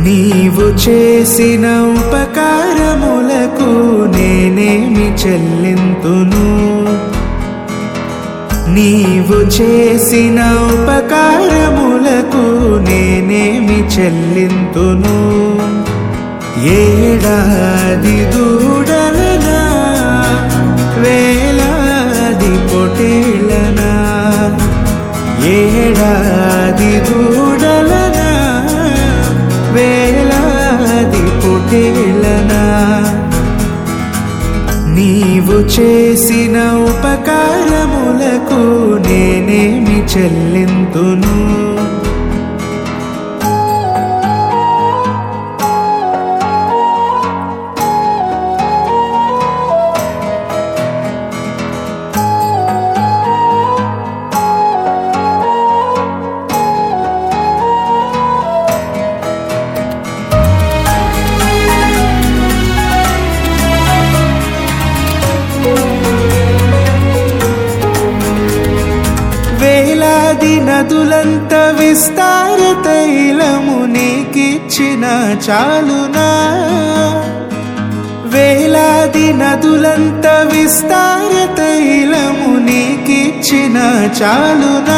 నీవు చేసిన ఉపకారములకు నేనేమి చెల్లింతును నీవు చేసిన ఉపకారములకు నేనేమి చెల్లింతును ఏడాది దూడలనా వేలాది పొటేళ్ళనా ఏడాది దూడలనా వేలాది పొటేళ్ళనా నీవు చేసిన ఉపకారములకు నేనేమి చెల్లింతును వేలాది నదులంత విస్తార తైలము నీకిచ్చిన చాలునా వేలాది నదులంత విస్తార తైలము నీకిచ్చిన చాలునా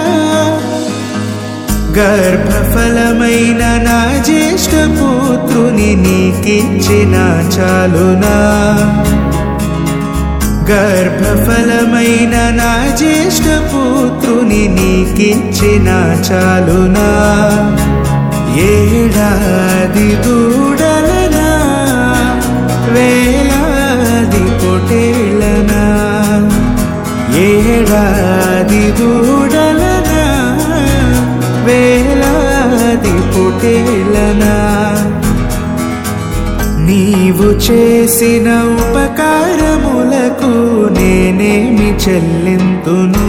గర్భఫలమైన నా జ్యేష్ఠ పుత్రుని నీకిచ్చిన చాలునా గర్భఫలమైన నా జ్యేష్ఠ పుత్రుని నీకిచ్చిన చాలునా ఏడాది దూడలనా వేలాది పొటేళ్ళనా ఏడాది దూడలనా వేలాది పొటేళ్ళనా నీవు చేసిన ఉపకారములకు నేనేమి చెల్లింతును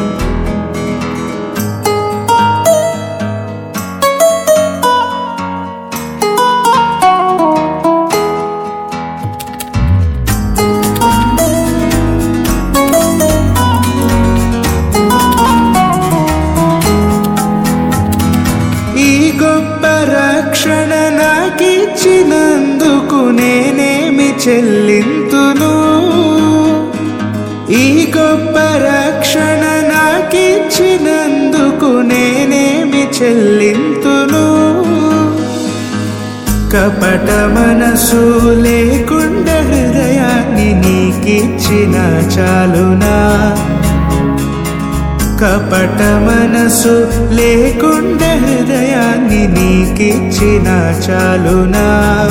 ఈ గొప్ప రక్షణ నాకిచ్చినందుకు నేనేమి చెల్లింతును ఈ గొప్ప రక్షణ నాకిచ్చినందుకు నేనేమి చెల్లింతును కపట మనసు లేకుండా హృదయాన్ని నీకిచ్చిన చాలునా కపట మనసు లేకుండా హృదయాన్ని నీకిచ్చిన చాలునా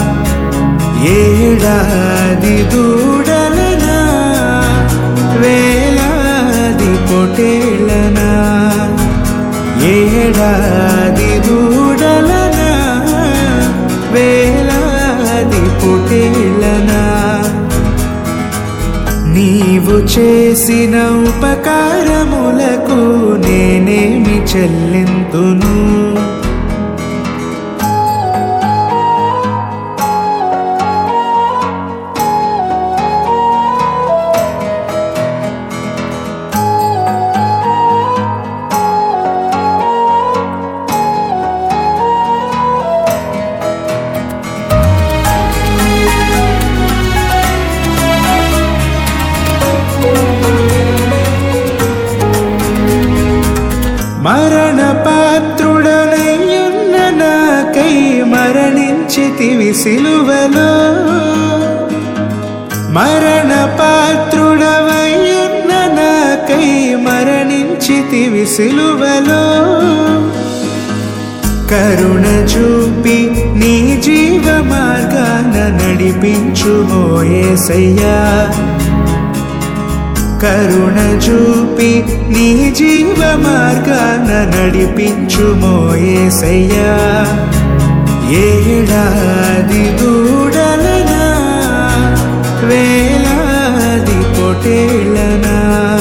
ఏడాది దూడలనా వేలాది పొటేళ్ళనా ఏడాది దూడలనా వేలాది పొటేళ్ళనా నీవు చేసిన ఉపకారములకు నేనేమి చెల్లింతును మరణ పాత్రుడనయ్యున్న నాకై మరణించితివి సిలువలో మరణ పాత్రుడవయ్యున్న నాకై మరణించితివి సిలువలో కరుణ చూపి నీ జీవ మార్గాన నడిపించు మోయేసయ్యా కరుణ చూపి నీ జీవ మార్గాన నడిపించు మోయేసయ్యా ఏడాది దూడలనా వేలాది పొటేళ్ళనా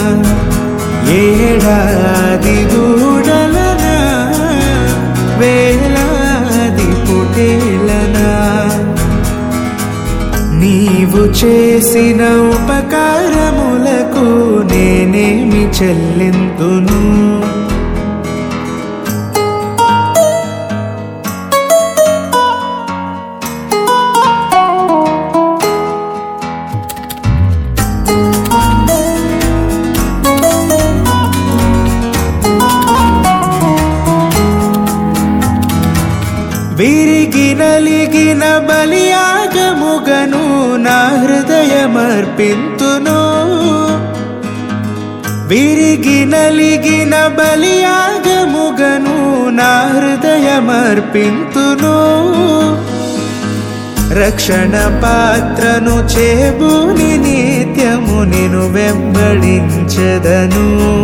ఏడాది దూడలనా వేలాది పొటేళ్ళనా నీవు చేసిన ఉపకారములకు నేనేమి చెల్లింతును నలిగిన బలియాగముగను నా హృదయమర్పింతును విరిగి నలిగిన బలియాగముగను నా హృదయమర్పింతును రక్షణ పాత్రను చేబూని నిత్యము నిను వెంబడించదను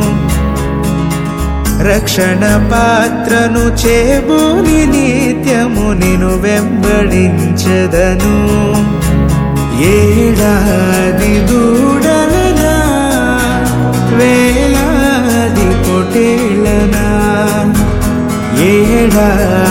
రక్షణ పాత్రను చేబూని నిత్యము నిను వెంబడించదను ఏడాది దూడలనా వేలాది పొటేలనా ఏడాది